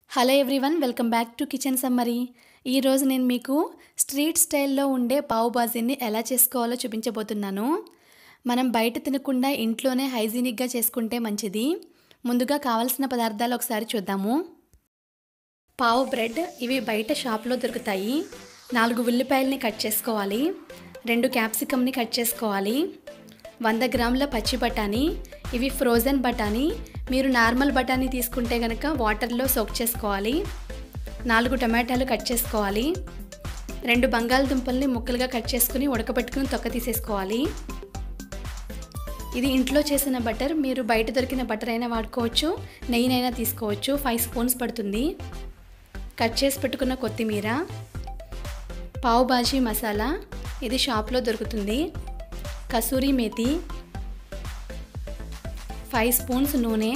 hello everyone welcome back to Kitchen Summary ఈరోజు నేను మీకు స్ట్రీట్ స్టైల్లో ఉండే పావు బాజీని ఎలా చేసుకోవాలో చూపించబోతున్నాను మనం బయట తినకుండా ఇంట్లోనే హైజీనిక్గా చేసుకుంటే మంచిది ముందుగా కావాల్సిన పదార్థాలు ఒకసారి చూద్దాము పావు బ్రెడ్ ఇవి బయట షాప్లో దొరుకుతాయి నాలుగు ఉల్లిపాయలని కట్ చేసుకోవాలి రెండు క్యాప్సికమ్ని కట్ చేసుకోవాలి వంద గ్రాముల పచ్చి బఠానీ ఇవి ఫ్రోజన్ బఠానీ మీరు నార్మల్ బఠానీ తీసుకుంటే కనుక వాటర్లో సోక్ చేసుకోవాలి నాలుగు టమాటాలు కట్ చేసుకోవాలి రెండు బంగాళదుంపల్ని ముక్కలుగా కట్ చేసుకుని ఉడకబెట్టుకుని తొక్క తీసేసుకోవాలి ఇది ఇంట్లో చేసిన బటర్ మీరు బయట దొరికిన బటర్ అయినా వాడుకోవచ్చు నెయ్యినైనా తీసుకోవచ్చు ఫైవ్ స్పూన్స్ పడుతుంది కట్ చేసి పెట్టుకున్న కొత్తిమీర పావు బాజీ మసాలా ఇది షాప్లో దొరుకుతుంది కసూరి మేతి ఫైవ్ స్పూన్స్ నూనె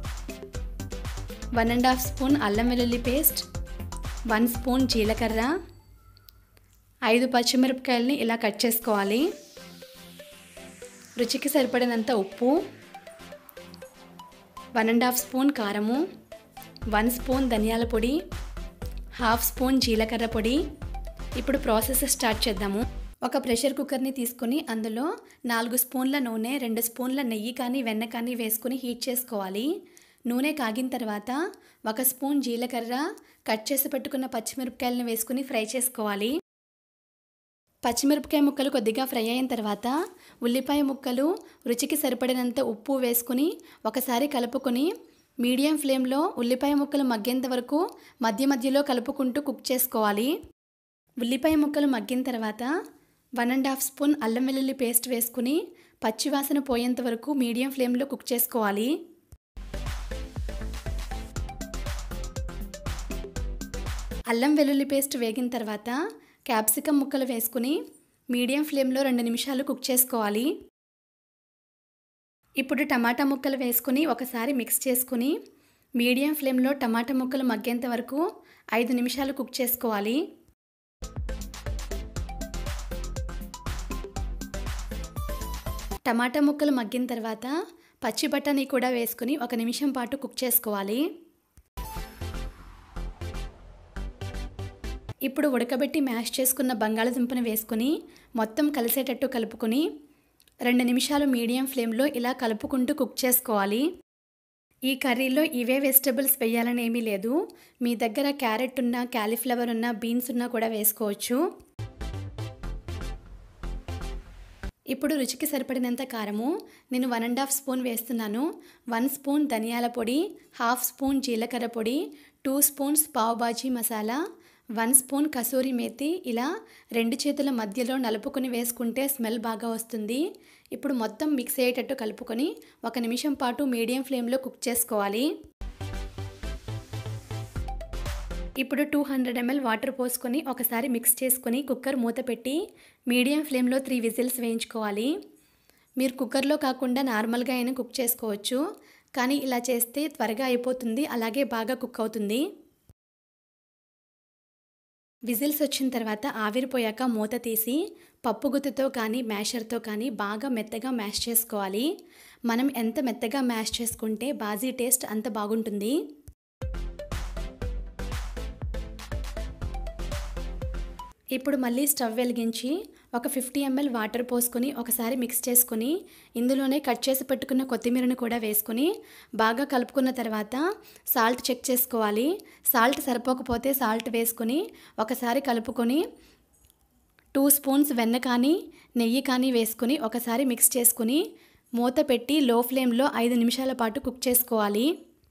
వన్ అండ్ హాఫ్ స్పూన్ అల్లం వెల్లుల్లి పేస్ట్ వన్ స్పూన్ జీలకర్ర ఐదు పచ్చిమిరపకాయలని ఇలా కట్ చేసుకోవాలి రుచికి సరిపడినంత ఉప్పు వన్ అండ్ హాఫ్ స్పూన్ కారము వన్ స్పూన్ ధనియాల పొడి హాఫ్ స్పూన్ జీలకర్ర పొడి ఇప్పుడు ప్రాసెస్ స్టార్ట్ చేద్దాము ఒక ప్రెషర్ కుక్కర్ని తీసుకుని అందులో నాలుగు స్పూన్ల నూనె రెండు స్పూన్ల నెయ్యి కానీ వెన్న కానీ వేసుకుని హీట్ చేసుకోవాలి నూనె కాగిన తర్వాత ఒక స్పూన్ జీలకర్ర కట్ చేసి పెట్టుకున్న పచ్చిమిరపకాయలను వేసుకుని ఫ్రై చేసుకోవాలి పచ్చిమిరపకాయ ముక్కలు కొద్దిగా ఫ్రై అయిన తర్వాత ఉల్లిపాయ ముక్కలు రుచికి సరిపడినంత ఉప్పు వేసుకుని ఒకసారి కలుపుకొని మీడియం ఫ్లేమ్లో ఉల్లిపాయ ముక్కలు మగ్గేంత వరకు మధ్య మధ్యలో కలుపుకుంటూ కుక్ చేసుకోవాలి ఉల్లిపాయ ముక్కలు మగ్గిన తర్వాత వన్ అండ్ హాఫ్ స్పూన్ అల్లం వెల్లుల్లి పేస్ట్ వేసుకుని పచ్చివాసన పోయేంత వరకు మీడియం ఫ్లేమ్లో కుక్ చేసుకోవాలి అల్లం వెల్లుల్లి పేస్ట్ వేగిన తర్వాత క్యాప్సికమ్ ముక్కలు వేసుకుని మీడియం ఫ్లేమ్లో రెండు నిమిషాలు కుక్ చేసుకోవాలి ఇప్పుడు టమాటా ముక్కలు వేసుకుని ఒకసారి మిక్స్ చేసుకుని మీడియం ఫ్లేమ్లో టమాటా ముక్కలు మగ్గేంత వరకు ఐదు నిమిషాలు కుక్ చేసుకోవాలి టమాటా ముక్కలు మగ్గిన తర్వాత పచ్చి బఠానీ కూడా వేసుకుని ఒక నిమిషం పాటు కుక్ చేసుకోవాలి ఇప్పుడు ఉడకబెట్టి మ్యాష్ చేసుకున్న బంగాళదుంపను వేసుకుని మొత్తం కలిసేటట్టు కలుపుకొని రెండు నిమిషాలు మీడియం ఫ్లేమ్లో ఇలా కలుపుకుంటూ కుక్ చేసుకోవాలి ఈ కర్రీలో ఇవే వెజిటబుల్స్ వేయాలని ఏమీ లేదు మీ దగ్గర క్యారెట్ ఉన్నా క్యాలీఫ్లవర్ ఉన్నా బీన్స్ ఉన్నా కూడా వేసుకోవచ్చు ఇప్పుడు రుచికి సరిపడినంత కారము నేను వన్ అండ్ హాఫ్ స్పూన్ వేస్తున్నాను వన్ స్పూన్ ధనియాల పొడి హాఫ్ స్పూన్ జీలకర్ర పొడి two spoons pav bhaji masala one spoon kasuri methi ఇలా రెండు చేతుల మధ్యలో నలుపుకొని వేసుకుంటే స్మెల్ బాగా వస్తుంది ఇప్పుడు మొత్తం మిక్స్ అయ్యేటట్టు కలుపుకొని ఒక నిమిషం పాటు మీడియం ఫ్లేమ్లో కుక్ చేసుకోవాలి ఇప్పుడు టూ హండ్రెడ్ ఎంఎల్ వాటర్ పోసుకొని ఒకసారి మిక్స్ చేసుకొని కుక్కర్ మూత పెట్టి మీడియం ఫ్లేమ్లో త్రీ విజిల్స్ వేయించుకోవాలి మీరు కుక్కర్లో కాకుండా నార్మల్గా అయినా కుక్ చేసుకోవచ్చు కానీ ఇలా చేస్తే త్వరగా అయిపోతుంది అలాగే బాగా కుక్ అవుతుంది విజిల్స్ వచ్చిన తర్వాత ఆవిరిపోయాక మూత తీసి పప్పు గుత్తుతో కానీ మ్యాషర్తో కానీ బాగా మెత్తగా మ్యాష్ చేసుకోవాలి మనం ఎంత మెత్తగా మ్యాష్ చేసుకుంటే బాజీ టేస్ట్ అంత బాగుంటుంది ఇప్పుడు మళ్ళీ స్టవ్ వెలిగించి ఒక ఫిఫ్టీ ఎంఎల్ వాటర్ పోసుకొని ఒకసారి మిక్స్ చేసుకొని ఇందులోనే కట్ చేసి పెట్టుకున్న కొత్తిమీరను కూడా వేసుకొని బాగా కలుపుకున్న తర్వాత సాల్ట్ చెక్ చేసుకోవాలి సాల్ట్ సరిపోకపోతే సాల్ట్ వేసుకొని ఒకసారి కలుపుకొని టూ స్పూన్స్ వెన్న కానీ నెయ్యి కానీ వేసుకొని ఒకసారి మిక్స్ చేసుకుని మూత పెట్టి లో ఫ్లేమ్లో ఐదు నిమిషాల పాటు కుక్ చేసుకోవాలి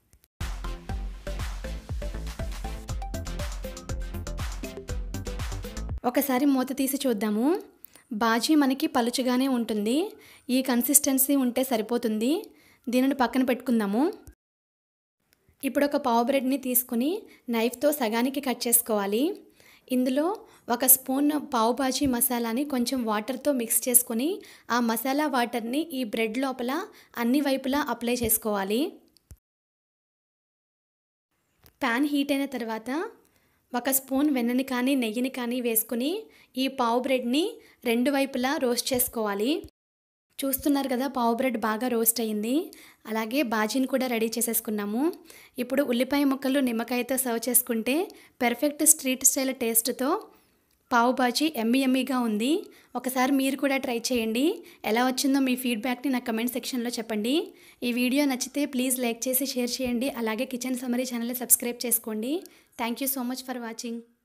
ఒకసారి మూత తీసి చూద్దాము బాజీ మనకి పలుచగానే ఉంటుంది ఈ కన్సిస్టెన్సీ ఉంటే సరిపోతుంది దీనిని పక్కన పెట్టుకుందాము ఇప్పుడు ఒక పావు బ్రెడ్ని తీసుకుని నైఫ్తో సగానికి కట్ చేసుకోవాలి ఇందులో ఒక స్పూన్ పావు బాజీ మసాలాని కొంచెం వాటర్తో మిక్స్ చేసుకొని ఆ మసాలా వాటర్ని ఈ బ్రెడ్ లోపల అన్ని వైపులా అప్లై చేసుకోవాలి ప్యాన్ హీట్ అయిన తర్వాత ఒక స్పూన్ వెన్నని కానీ నెయ్యిని కానీ వేసుకుని ఈ పావు బ్రెడ్ని రెండు వైపులా రోస్ట్ చేసుకోవాలి చూస్తున్నారు కదా పావు బ్రెడ్ బాగా రోస్ట్ అయ్యింది అలాగే బాజీని కూడా రెడీ చేసేసుకున్నాము ఇప్పుడు ఉల్లిపాయ ముక్కలు నిమ్మకాయతో సర్వ్ చేసుకుంటే పెర్ఫెక్ట్ స్ట్రీట్ స్టైల్ టేస్ట్తో పావు బాజీ ఎమ్మి ఎమ్మిగా ఉంది ఒకసారి మీరు కూడా ట్రై చేయండి ఎలా వచ్చిందో మీ ఫీడ్బ్యాక్ని నా కమెంట్ సెక్షన్లో చెప్పండి ఈ వీడియో నచ్చితే ప్లీజ్ లైక్ చేసి షేర్ చేయండి అలాగే కిచెన్ సమరీ ఛానల్ని సబ్స్క్రైబ్ చేసుకోండి thank you so much for watching